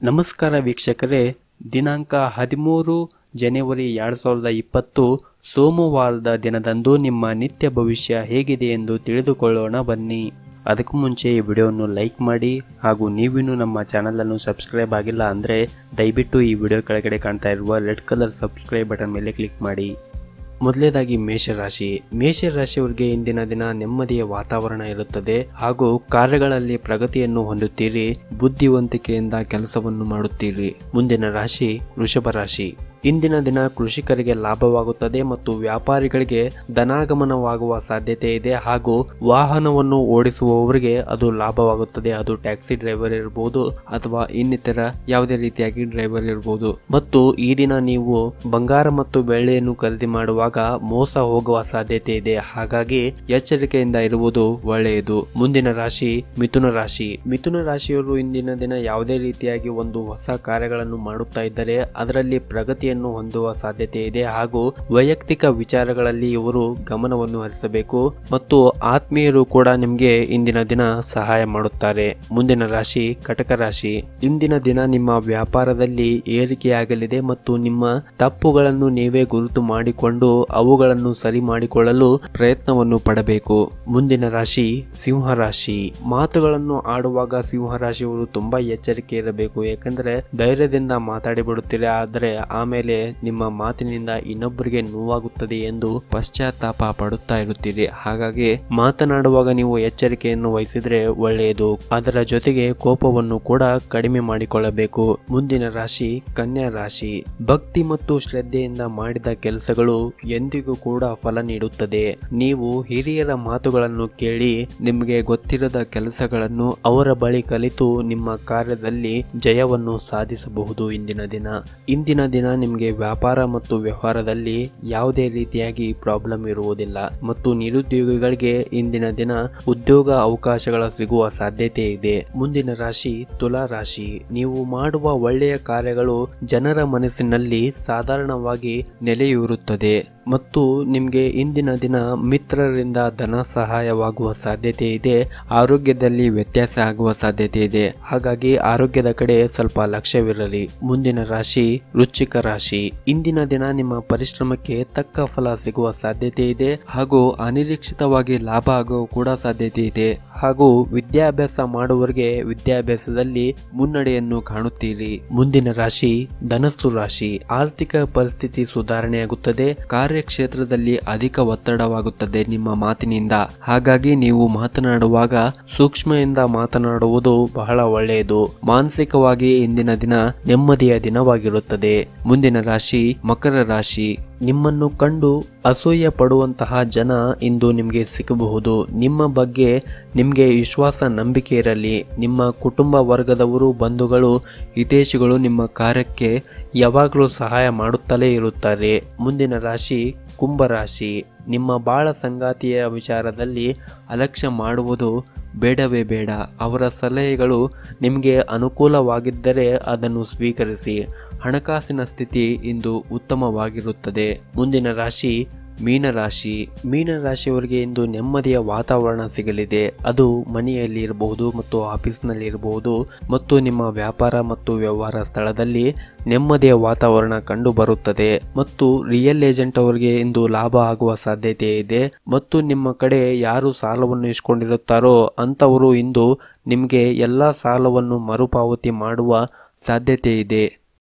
ನಮಸ್ಕಾರ ವೀಕ್ಷಕರೇ ದಿನಾಂಕ ಹದಿಮೂರು ಜನವರಿ ಎರಡು ಸಾವಿರದ ಇಪ್ಪತ್ತು ಸೋಮವಾರದ ದಿನದಂದು ನಿಮ್ಮ ನಿತ್ಯ ಭವಿಷ್ಯ ಹೇಗಿದೆ ಎಂದು ತಿಳಿದುಕೊಳ್ಳೋಣ ಬನ್ನಿ ಅದಕ್ಕೂ ಮುಂಚೆ ಈ ವಿಡಿಯೋವನ್ನು ಲೈಕ್ ಮಾಡಿ ಹಾಗೂ ನೀವಿನ್ನೂ ನಮ್ಮ ಚಾನಲನ್ನು ಸಬ್ಸ್ಕ್ರೈಬ್ ಆಗಿಲ್ಲ ಅಂದರೆ ದಯವಿಟ್ಟು ಈ ವಿಡಿಯೋ ಕೆಳಗಡೆ ಕಾಣ್ತಾ ಇರುವ ರೆಡ್ ಕಲರ್ ಸಬ್ಸ್ಕ್ರೈಬ್ ಬಟನ್ ಮೇಲೆ ಕ್ಲಿಕ್ ಮಾಡಿ ಮೊದಲೇದಾಗಿ ಮೇಷರಾಶಿ ಮೇಷರಾಶಿಯವರಿಗೆ ಇಂದಿನ ದಿನ ನೆಮ್ಮದಿಯ ವಾತಾವರಣ ಇರುತ್ತದೆ ಹಾಗೂ ಕಾರ್ಯಗಳಲ್ಲಿ ಪ್ರಗತಿಯನ್ನು ಹೊಂದುತ್ತೀರಿ ಬುದ್ಧಿವಂತಿಕೆಯಿಂದ ಕೆಲಸವನ್ನು ಮಾಡುತ್ತೀರಿ ಮುಂದಿನ ರಾಶಿ ವೃಷಭ ರಾಶಿ ಇಂದಿನ ದಿನ ಕೃಷಿಕರಿಗೆ ಲಾಭವಾಗುತ್ತದೆ ಮತ್ತು ವ್ಯಾಪಾರಿಗಳಿಗೆ ಧನಾಗಮನವಾಗುವ ಸಾಧ್ಯತೆ ಇದೆ ಹಾಗೂ ವಾಹನವನ್ನು ಓಡಿಸುವವರಿಗೆ ಅದು ಲಾಭವಾಗುತ್ತದೆ ಅದು ಟ್ಯಾಕ್ಸಿ ಡ್ರೈವರ್ ಇರಬಹುದು ಅಥವಾ ಇನ್ನಿತರ ಯಾವುದೇ ರೀತಿಯಾಗಿ ಡ್ರೈವರ್ ಇರಬಹುದು ಮತ್ತು ಈ ದಿನ ನೀವು ಬಂಗಾರ ಮತ್ತು ಬೆಳ್ಳಿಯನ್ನು ಖರೀದಿ ಮಾಡುವಾಗ ಮೋಸ ಹೋಗುವ ಸಾಧ್ಯತೆ ಇದೆ ಹಾಗಾಗಿ ಎಚ್ಚರಿಕೆಯಿಂದ ಇರುವುದು ಒಳ್ಳೆಯದು ಮುಂದಿನ ರಾಶಿ ಮಿಥುನ ರಾಶಿ ಮಿಥುನ ರಾಶಿಯವರು ಇಂದಿನ ದಿನ ಯಾವುದೇ ರೀತಿಯಾಗಿ ಒಂದು ಹೊಸ ಕಾರ್ಯಗಳನ್ನು ಮಾಡುತ್ತಾ ಇದ್ದರೆ ಅದರಲ್ಲಿ ಪ್ರಗತಿಯನ್ನು ಹೊಂದುವ ಸಾಧ್ಯತೆ ಇದೆ ಹಾಗೂ ವೈಯಕ್ತಿಕ ವಿಚಾರಗಳಲ್ಲಿ ಇವರು ಗಮನವನ್ನು ಹರಿಸಬೇಕು ಮತ್ತು ಆತ್ಮೀಯರು ಕೂಡ ನಿಮಗೆ ಇಂದಿನ ದಿನ ಸಹಾಯ ಮಾಡುತ್ತಾರೆ ಮುಂದಿನ ರಾಶಿ ಕಟಕ ರಾಶಿ ಇಂದಿನ ದಿನ ನಿಮ್ಮ ವ್ಯಾಪಾರದಲ್ಲಿ ಏರಿಕೆಯಾಗಲಿದೆ ಮತ್ತು ನಿಮ್ಮ ತಪ್ಪುಗಳನ್ನು ನೀವೇ ಗುರುತು ಮಾಡಿಕೊಂಡು ಅವುಗಳನ್ನು ಸರಿ ಮಾಡಿಕೊಳ್ಳಲು ಪ್ರಯತ್ನವನ್ನು ಪಡಬೇಕು ಮುಂದಿನ ರಾಶಿ ಸಿಂಹ ರಾಶಿ ಮಾತುಗಳನ್ನು ಆಡುವಾಗ ಸಿಂಹ ರಾಶಿಯವರು ತುಂಬಾ ಎಚ್ಚರಿಕೆ ಇರಬೇಕು ಯಾಕಂದ್ರೆ ಧೈರ್ಯದಿಂದ ಮಾತಾಡಿ ಬಿಡುತ್ತೀರಿ ಆದರೆ ಆಮೇಲೆ ನಿಮ್ಮ ಮಾತಿನಿಂದ ಇನ್ನೊಬ್ಬರಿಗೆ ನೋವಾಗುತ್ತದೆ ಎಂದು ಪಶ್ಚಾತ್ತಾಪ ಪಡುತ್ತಾ ಇರುತ್ತೀರಿ ಹಾಗಾಗಿ ಮಾತನಾಡುವಾಗ ನೀವು ಎಚ್ಚರಿಕೆಯನ್ನು ವಹಿಸಿದ್ರೆ ಒಳ್ಳೆಯದು ಅದರ ಜೊತೆಗೆ ಕೋಪವನ್ನು ಕೂಡ ಕಡಿಮೆ ಮಾಡಿಕೊಳ್ಳಬೇಕು ಮುಂದಿನ ರಾಶಿ ಕನ್ಯಾ ರಾಶಿ ಭಕ್ತಿ ಮತ್ತು ಶ್ರದ್ಧೆಯಿಂದ ಮಾಡಿದ ಕೆಲಸಗಳು ಎಂದಿಗೂ ಕೂಡ ಫಲ ನೀಡುತ್ತದೆ ನೀವು ಹಿರಿಯರ ಮಾತುಗಳನ್ನು ಕೇಳಿ ನಿಮಗೆ ಗೊತ್ತಿರದ ಕೆಲಸಗಳನ್ನು ಅವರ ಬಳಿ ಕಲಿತು ನಿಮ್ಮ ಕಾರ್ಯದಲ್ಲಿ ಜಯವನ್ನು ಸಾಧಿಸಬಹುದು ಇಂದಿನ ದಿನ ಇಂದಿನ ದಿನ ನಿಮಗೆ ವ್ಯಾಪಾರ ಮತ್ತು ವ್ಯವಹಾರದಲ್ಲಿ ಯಾವುದೇ ರೀತಿಯಾಗಿ ಪ್ರಾಬ್ಲಮ್ ಇರುವುದಿಲ್ಲ ಮತ್ತು ನಿರುದ್ಯೋಗಿಗಳಿಗೆ ಇಂದಿನ ದಿನ ಉದ್ಯೋಗ ಅವಕಾಶಗಳ ಸಿಗುವ ಸಾಧ್ಯತೆ ಇದೆ ಮುಂದಿನ ರಾಶಿ ತುಲಾ ರಾಶಿ ನೀವು ಮಾಡುವ ಒಳ್ಳೆಯ ಕಾರ್ಯಗಳು ಜನರ ಮನಸ್ಸಿನಲ್ಲಿ ಸಾಧಾರಣವಾಗಿ ನೆಲೆಯೂರುತ್ತದೆ ಮತ್ತು ನಿಮಗೆ ಇಂದಿನ ದಿನ ಮಿತ್ರರಿಂದ ಧನ ಸಹಾಯವಾಗುವ ಸಾಧ್ಯತೆ ಇದೆ ಆರೋಗ್ಯದಲ್ಲಿ ವ್ಯತ್ಯಾಸ ಆಗುವ ಸಾಧ್ಯತೆ ಇದೆ ಹಾಗಾಗಿ ಆರೋಗ್ಯದ ಕಡೆ ಸ್ವಲ್ಪ ಲಕ್ಷ್ಯವಿರಲಿ ಮುಂದಿನ ರಾಶಿ ವೃಶ್ಚಿಕ ರಾಶಿ ಇಂದಿನ ದಿನ ನಿಮ್ಮ ಪರಿಶ್ರಮಕ್ಕೆ ತಕ್ಕ ಫಲ ಸಿಗುವ ಸಾಧ್ಯತೆ ಇದೆ ಹಾಗೂ ಅನಿರೀಕ್ಷಿತವಾಗಿ ಲಾಭ ಆಗುವ ಕೂಡ ಸಾಧ್ಯತೆ ಇದೆ ಹಾಗೂ ವಿದ್ಯಾಭ್ಯಾಸ ಮಾಡುವವರಿಗೆ ವಿದ್ಯಾಭ್ಯಾಸದಲ್ಲಿ ಮುನ್ನಡೆಯನ್ನು ಕಾಣುತ್ತೀರಿ ಮುಂದಿನ ರಾಶಿ ಧನಸ್ಸು ರಾಶಿ ಆರ್ಥಿಕ ಪರಿಸ್ಥಿತಿ ಸುಧಾರಣೆಯಾಗುತ್ತದೆ ಕಾರ್ಯಕ್ಷೇತ್ರದಲ್ಲಿ ಅಧಿಕ ಒತ್ತಡವಾಗುತ್ತದೆ ನಿಮ್ಮ ಮಾತಿನಿಂದ ಹಾಗಾಗಿ ನೀವು ಮಾತನಾಡುವಾಗ ಸೂಕ್ಷ್ಮದಿಂದ ಮಾತನಾಡುವುದು ಬಹಳ ಒಳ್ಳೆಯದು ಮಾನಸಿಕವಾಗಿ ಇಂದಿನ ದಿನ ನೆಮ್ಮದಿಯ ದಿನವಾಗಿರುತ್ತದೆ ಮುಂದಿನ ರಾಶಿ ಮಕರ ರಾಶಿ ನಿಮ್ಮನ್ನು ಕಂಡು ಅಸೂಯೆ ಪಡುವಂತಹ ಜನ ಇಂದು ನಿಮಗೆ ಸಿಗಬಹುದು ನಿಮ್ಮ ಬಗ್ಗೆ ನಿಮಗೆ ವಿಶ್ವಾಸ ನಂಬಿಕೆ ಇರಲಿ ನಿಮ್ಮ ಕುಟುಂಬ ವರ್ಗದವರು ಬಂಧುಗಳು ಹಿತೇಶಿಗಳು ನಿಮ್ಮ ಕಾರ್ಯಕ್ಕೆ ಯಾವಾಗಲೂ ಸಹಾಯ ಮಾಡುತ್ತಲೇ ಇರುತ್ತಾರೆ ಮುಂದಿನ ರಾಶಿ ಕುಂಭರಾಶಿ ನಿಮ್ಮ ಬಾಳ ಸಂಗಾತಿಯ ವಿಚಾರದಲ್ಲಿ ಅಲಕ್ಷ್ಯ ಮಾಡುವುದು ಬೇಡವೇ ಬೇಡ ಅವರ ಸಲಹೆಗಳು ನಿಮಗೆ ಅನುಕೂಲವಾಗಿದ್ದರೆ ಅದನ್ನು ಸ್ವೀಕರಿಸಿ ಹಣಕಾಸಿನ ಸ್ಥಿತಿ ಇಂದು ಉತ್ತಮವಾಗಿರುತ್ತದೆ ಮುಂದಿನ ರಾಶಿ ಮೀನರಾಶಿ ಮೀನರಾಶಿಯವರಿಗೆ ಇಂದು ನೆಮ್ಮದಿಯ ವಾತಾವರಣ ಸಿಗಲಿದೆ ಅದು ಮನೆಯಲ್ಲಿ ಇರಬಹುದು ಮತ್ತು ಆಫೀಸ್ನಲ್ಲಿ ಇರಬಹುದು ಮತ್ತು ನಿಮ್ಮ ವ್ಯಾಪಾರ ಮತ್ತು ವ್ಯವಹಾರ ಸ್ಥಳದಲ್ಲಿ ನೆಮ್ಮದಿಯ ವಾತಾವರಣ ಕಂಡು ಬರುತ್ತದೆ ಮತ್ತು ರಿಯಲ್ ಏಜೆಂಟ್ ಅವರಿಗೆ ಇಂದು ಲಾಭ ಆಗುವ ಸಾಧ್ಯತೆ ಇದೆ ಮತ್ತು ನಿಮ್ಮ ಕಡೆ ಯಾರು ಸಾಲವನ್ನು ಇಸ್ಕೊಂಡಿರುತ್ತಾರೋ ಅಂಥವರು ಇಂದು ನಿಮಗೆ ಎಲ್ಲ ಸಾಲವನ್ನು ಮರುಪಾವತಿ ಮಾಡುವ ಸಾಧ್ಯತೆ ಇದೆ